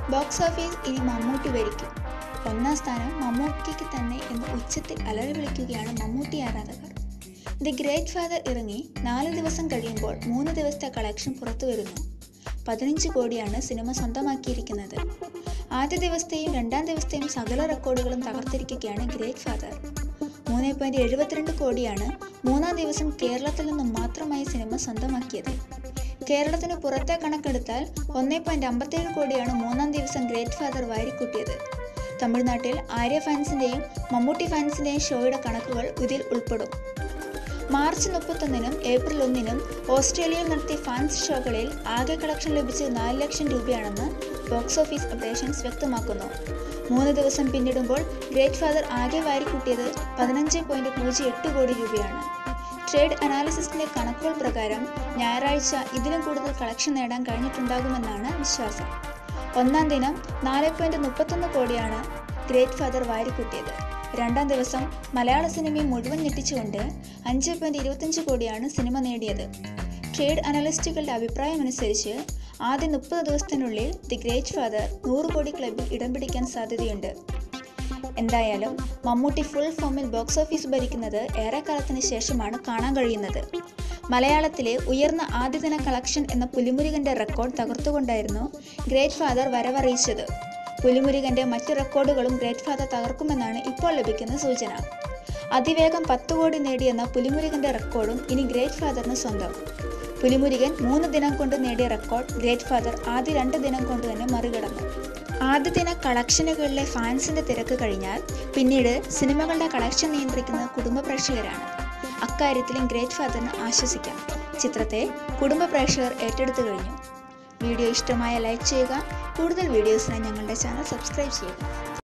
box office ഇനി മമ്മൂട്ടി ഭരിക്കും ഒന്നാം സ്ഥാനം മമ്മൂട്ടിക്ക് തന്നെ എന്ന് ഉച്ചത്തിൽ അലറി വിളിക്കുകയാണ് മമ്മൂട്ടി ആരാധകർ ദി ഗ്രേറ്റ് ഫാദർ ഇറങ്ങി നാല് ദിവസം കഴിയുമ്പോൾ മൂന്ന് ദിവസത്തെ കളക്ഷൻ പുറത്തു വരുന്നു പതിനഞ്ച് കോടിയാണ് സിനിമ സ്വന്തമാക്കിയിരിക്കുന്നത് ആദ്യ ദിവസത്തെയും രണ്ടാം ദിവസത്തെയും സകല റെക്കോർഡുകളും തകർത്തിരിക്കുകയാണ് ഗ്രേറ്റ് ഫാദർ മൂന്ന് പോയിന്റ് എഴുപത്തിരണ്ട് കോടിയാണ് മൂന്നാം ദിവസം കേരളത്തിൽ നിന്നും മാത്രമായി സിനിമ സ്വന്തമാക്കിയത് കേരളത്തിന് പുറത്തെ കണക്കെടുത്താൽ ഒന്നേ പോയിന്റ് അമ്പത്തേഴ് കോടിയാണ് മൂന്നാം ദിവസം ഗ്രേറ്റ് ഫാദർ വാരിക്കൂട്ടിയത് തമിഴ്നാട്ടിൽ ആര്യ ഫാൻസിൻ്റെയും മമ്മൂട്ടി ഫാൻസിൻ്റെയും ഷോയുടെ കണക്കുകൾ ഇതിൽ ഉൾപ്പെടും മാർച്ച് മുപ്പത്തൊന്നിനും ഏപ്രിൽ ഒന്നിനും ഓസ്ട്രേലിയയിൽ നടത്തിയ ഫാൻസ് ഷോകളിൽ ആകെ കളക്ഷൻ ലഭിച്ചത് നാല് ലക്ഷം രൂപയാണെന്ന് ബോക്സ് ഓഫീസ് അപ്ഡേഷൻസ് വ്യക്തമാക്കുന്നു മൂന്ന് ദിവസം പിന്നിടുമ്പോൾ ഗ്രേറ്റ് ഫാദർ ആകെ വാരിക്കൂട്ടിയത് പതിനഞ്ച് പോയിന്റ് പൂജ്യം എട്ട് കോടി രൂപയാണ് ട്രേഡ് അനാലിസിസിന്റെ കണക്കുകൾ പ്രകാരം ഞായറാഴ്ച ഇതിലും കൂടുതൽ കളക്ഷൻ നേടാൻ കഴിഞ്ഞിട്ടുണ്ടാകുമെന്നാണ് വിശ്വാസം ഒന്നാം ദിനം നാല് പോയിന്റ് മുപ്പത്തൊന്ന് കോടിയാണ് ഗ്രേറ്റ് ഫാദർ വാരിക്കൂട്ടിയത് രണ്ടാം ദിവസം മലയാള സിനിമയെ മുഴുവൻ ഞെട്ടിച്ചുകൊണ്ട് അഞ്ച് പോയിന്റ് ഇരുപത്തഞ്ച് കോടിയാണ് സിനിമ നേടിയത് ട്രേഡ് അനലിസ്റ്റുകളുടെ അഭിപ്രായമനുസരിച്ച് ആദ്യ മുപ്പത് ദിവസത്തിനുള്ളിൽ ദി ഗ്രേറ്റ് ഫാദർ നൂറ് കോടി ക്ലബിൽ ഇടം പിടിക്കാൻ സാധ്യതയുണ്ട് എന്തായാലും മമ്മൂട്ടി ഫുൾ ഫോമിൽ ബോക്സ് ഓഫീസ് ഭരിക്കുന്നത് ഏറെക്കാലത്തിന് ശേഷമാണ് കാണാൻ കഴിയുന്നത് മലയാളത്തിലെ ഉയർന്ന ആദ്യദിന കളക്ഷൻ എന്ന പുലിമുരുകന്റെ റെക്കോർഡ് തകർത്തുകൊണ്ടായിരുന്നു ഗ്രേറ്റ് ഫാദർ വരവറിയിച്ചത് പുലിമുരുകന്റെ മറ്റു റെക്കോർഡുകളും ഗ്രേറ്റ് ഫാദർ തകർക്കുമെന്നാണ് ഇപ്പോൾ ലഭിക്കുന്ന സൂചന അതിവേഗം പത്ത് കോടി നേടിയെന്ന പുലിമുരുകന്റെ റെക്കോർഡും ഇനി ഗ്രേറ്റ് ഫാദറിന് സ്വന്തം പുലിമുരുകൻ മൂന്ന് ദിനം കൊണ്ട് നേടിയ റെക്കോർഡ് ഗ്രേറ്റ് ഫാദർ ആദ്യ രണ്ട് ദിനം കൊണ്ട് തന്നെ മറികടന്നു ആദ്യ ദിന കളക്ഷനുകളിലെ ഫാൻസിന്റെ തിരക്ക് കഴിഞ്ഞാൽ പിന്നീട് സിനിമകളുടെ കളക്ഷൻ നിയന്ത്രിക്കുന്നത് കുടുംബ പ്രേക്ഷകരാണ് അക്കാര്യത്തിലും ഗ്രേറ്റ് ഫാദറിന് ആശ്വസിക്കാം ചിത്രത്തെ കുടുംബ പ്രേക്ഷകർ ഏറ്റെടുത്തു കഴിഞ്ഞു വീഡിയോ ഇഷ്ടമായ ലൈക്ക് ചെയ്യുക കൂടുതൽ വീഡിയോസിനായി ഞങ്ങളുടെ ചാനൽ സബ്സ്ക്രൈബ് ചെയ്യുക